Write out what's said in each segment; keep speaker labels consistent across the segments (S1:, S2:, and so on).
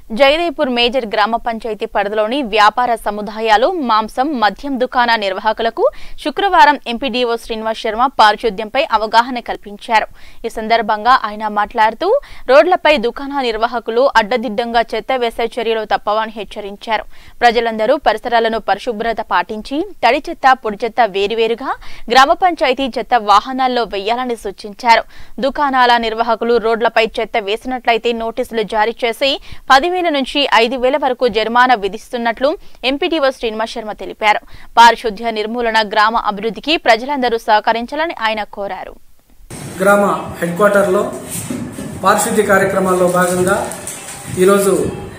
S1: Jayadepur major గ్రామ పంచాయతీ పరిధిలోని వ్యాపార సముదాయాలు మాంసం మద్యం దుకాణ నిర్వాహకులకు శుక్రవారం ఎంపీడీఓ శ్రీనివాస్ శర్మ పారిశుద్ధ్యంపై అవగాహన కల్పించారు ఈ సందర్భంగా ఆయన మాట్లాడుతూ రోడ్లపై దుకాణ నిర్వాహకులు అడ్డదిడ్డంగా చెత్త వేసే చర్యలు తప్పవని హెచ్చరించారు ప్రజలందరూ పరిసరాలను పరిశుభ్రత పాటించి తడి చెత్త పొడి చెత్త వేరువేరుగా గ్రామ పంచాయతీ చెత్త వాహనాల్లో వెయ్యాలని సూచించారు దుకాణాల నిర్వాహకులు రోడ్లపై చెత్త వేసినట్లయితే నోటీసులు జారీ చేసి పదివేల నుంచి ఐదు వేల వరకు జరిమానా విధిస్తున్నట్లు ఎంపీటీఓ శ్రీనివాస్ శర్మ తెలిపారు పారిశుద్ధ్య నిర్మూలన గ్రామ అభివృద్ధికి ప్రజలందరూ సహకరించాలని ఆయన కోరారు
S2: గ్రామ హెడ్ క్వార్టర్లో పారిశుద్ధ్య కార్యక్రమాల్లో భాగంగా ఈరోజు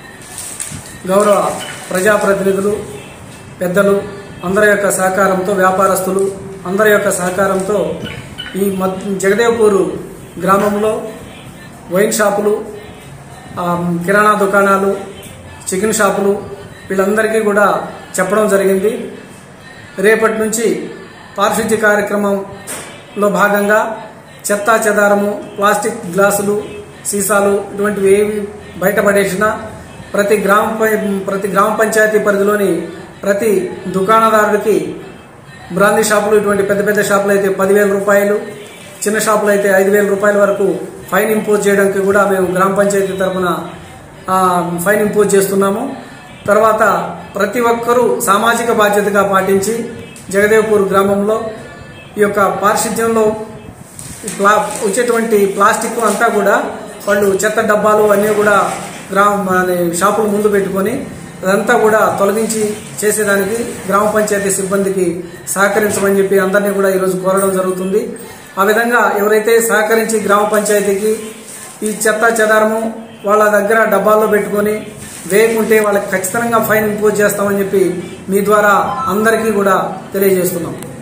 S2: గౌరవ ప్రజాప్రతినిధులు పెద్దలు అందరి యొక్క సహకారంతో వ్యాపారస్తులు అందరి యొక్క సహకారంతో ఈ మద్ జగదేవ్పూర్ గ్రామంలో వైన్ షాపులు ఆ, కిరాణా దుకాణాలు చికెన్ షాపులు వీళ్ళందరికీ కూడా చెప్పడం జరిగింది రేపటి నుంచి పారిశుద్ధ్య కార్యక్రమంలో భాగంగా చెత్తా చెదారము ప్లాస్టిక్ గ్లాసులు సీసాలు ఇటువంటివి ఏవి బయటపడేసినా ప్రతి గ్రామ పం- ప్రతి గ్రామ పంచాయతీ పరిధిలోని ప్రతి దుకాణదారుడికి బ్రాందీ షాపులు ఇటువంటి పెద్ద పెద్ద షాపులు అయితే పదివేల రూపాయలు చిన్న షాపులు అయితే ఐదు వేల రూపాయల వరకు ఫైన్ ఇంపోజ్ చేయడానికి కూడా మేము గ్రామ పంచాయతీ తరఫున ఆ, ఫైన్ ఇంపోజ్ చేస్తున్నాము తర్వాత ప్రతి ఒక్కరూ సామాజిక బాధ్యతగా పాటించి జగదేవ్పూర్ గ్రామంలో ఈ యొక్క పారిశుద్ధ్యంలో ప్లా వచ్చేటువంటి ప్లాస్టిక్ అంతా కూడా వాళ్ళు చెత్త డబ్బాలు అన్నీ కూడా గ్రామ అదే షాపుల ముందు పెట్టుకొని అదంతా కూడా తొలగించి చేసేదానికి గ్రామ పంచాయతీ సిబ్బందికి సహకరించమని చెప్పి అందరినీ కూడా ఈరోజు కోరడం జరుగుతుంది ఆ విధంగా ఎవరైతే సహకరించి గ్రామ పంచాయతీకి ఈ చెత్త చెదారము వాళ్ళ దగ్గర డబ్బాల్లో పెట్టుకొని వేయకుంటే వాళ్ళకి ఖచ్చితంగా ఫైన్ ఇంపోజ్ చేస్తామని చెప్పి మీ ద్వారా అందరికీ కూడా తెలియజేస్తున్నాం